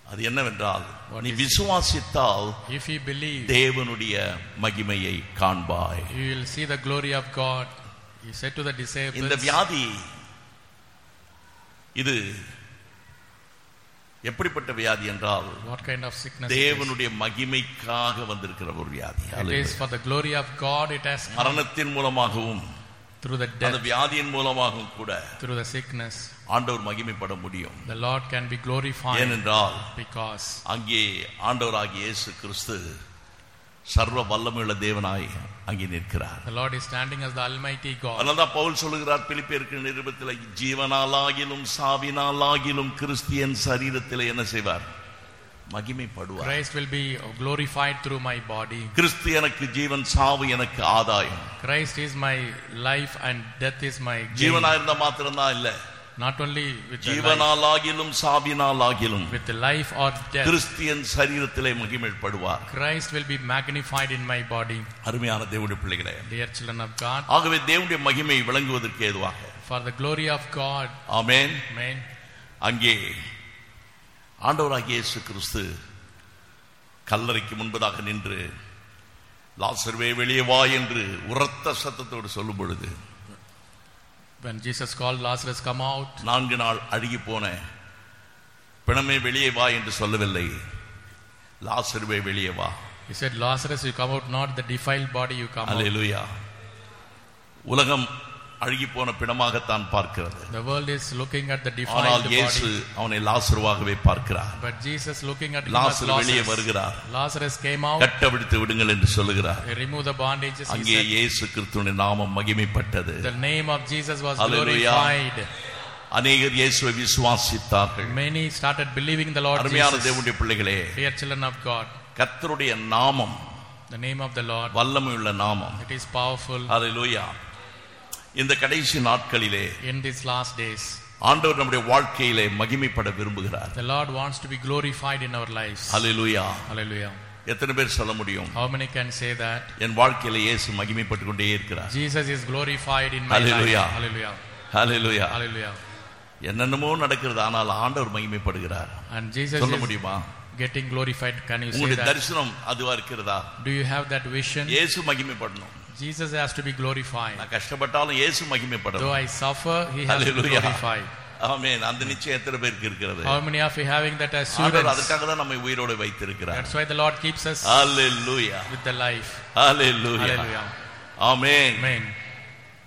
அது என்னவென்றால் நீ விசுவாசித்தால் If you believe, தேவனுடைய மகிமையை காண்பாய் you will see the glory of God. He said to the இந்த disciples, வியாதி இது எப்படிப்பட்ட வியாதி என்றால் What kind of sickness it is? தேவனுடைய மகிமைக்காக வந்திருக்கிற ஒரு வியாதி It hallelujah. is for the glory of God, it has come மரணத்தின் மூலமாகவும் through the அந்த death, வியாதியின் மூலமாகவும் கூட through the sickness. ஆண்டவர் மகிமைப்பட முடியும் The Lord can be glorified ஏனென்றால் because அங்கே ஆண்டவராகிய இயேசு கிறிஸ்து சர்வ வல்லமையுள்ள தேவனாய் அங்கே நிற்கிறார் the Lord is standing as the Almighty God. அதனால்தான் பவுல் சொல்லுகிறார் பிலிப்பியருக்கு நிருபத்தில் ஜீவனாலாகிலும் சாவினாலாகிலும் கிறிஸ்தியன் சரீரத்தில் என்ன செய்வார் மகிமைப்படுவார் Christ will be glorified through my body. கிறிஸ்து எனக்கு ஜீவன் சாவு எனக்கு ஆதாயம் Christ is my life and death is my gain. ஜீவனா இருந்தா மாத்திரம்தான் இல்ல Not only with the life, ஜீவனாலாகிலும் சாவினாலாகிலும் with the life or death. Christian சரீரத்திலே மகிமைப்படுவார் Christ will be magnified in my body. அருமையான தேவனுடைய பிள்ளைகளே Dear children of God, ஆகவே தேவனுடைய மகிமை விளங்குவதற்கு ஏதுவாக for the glory of God, amen Amen. அங்கே ஆண்டவராகிய இயேசு கிறிஸ்து கல்லறைக்கு முன்பதாக நின்று லாசர்வே வெளியே வா என்று உரத்த சத்தத்தோடு சொல்லும் பொழுது When Jesus called Lazarus, come out, நான்கு நாள் அழுகி போன பிணமே வெளியே வா என்று சொல்லவில்லை லாசர்வே வெளியே வா he said, Lazarus, you come out, not the defiled body, you come out. அல்லேலூயா உலகம் அழுகி போன பிணமாகத்தான் பார்க்கிறது The world is looking at the ஆனால் defiled இயேசு body. அவனை லாசருவாகவே பார்க்கிறார் But Jesus looking at him as லாசர் வெளியே Lazarus. வருகிறார் Lazarus came out, கட்டவிழ்த்து விடுங்கள் என்று சொல்லுகிறார் he removed the bondages. He அங்கே said, இயேசு கிறிஸ்துவின் நாமம் மகிமைப்பட்டது the name of Jesus was Hallelujah. glorified. அநேகர் இயேசுவை விசுவாசித்தார்கள் Many started believing the Lord அருமையான Jesus. தேவனுடைய பிள்ளைகளே Dear children of God, கர்த்தருடைய நாமம் the name of the Lord, வல்லமையுள்ள நாமம் it is powerful ஹalleluya இந்த கடைசி நாட்களிலே in these last days. ஆண்டவர் நம்முடைய வாழ்க்கையிலே மகிமைப்பட விரும்புகிறார் The Lord wants to be glorified in our lives. Hallelujah Hallelujah. எத்தனை பேர் சொல்ல முடியும் How many can say that? என் வாழ்க்கையில இயேசு மகிமைப்பட்டு கொண்டே இருக்கிறார் Jesus is glorified in my Hallelujah. life. Hallelujah. Hallelujah Hallelujah. என்னென்னமோ நடக்கிறது ஆனால் ஆண்டவர் மகிமைப்படுகிறார் And Jesus சொல்ல is முடியுமா getting glorified. Can you say உங்களுடைய that? தரிசனம் அதுவா இருக்கிறதா Do you have that vision? இயேசு மகிமைப்படணும் Jesus has to be glorified. நான் கஷ்டப்பட்டாலும் இயேசு Though மகிமைப்படணும் I suffer, he has to be Hallelujah. glorified. ஆமென் அந்த நிச்சயம் எத்தனை பேருக்கு இருக்கிறது How many of you having that ஆண்டவர் assurance? அதுக்காக தான் நம்மை உயிரோடு வைத்திருக்கிறார் That's why the Lord keeps us hallelujah with the life. Hallelujah Hallelujah. Amen Amen.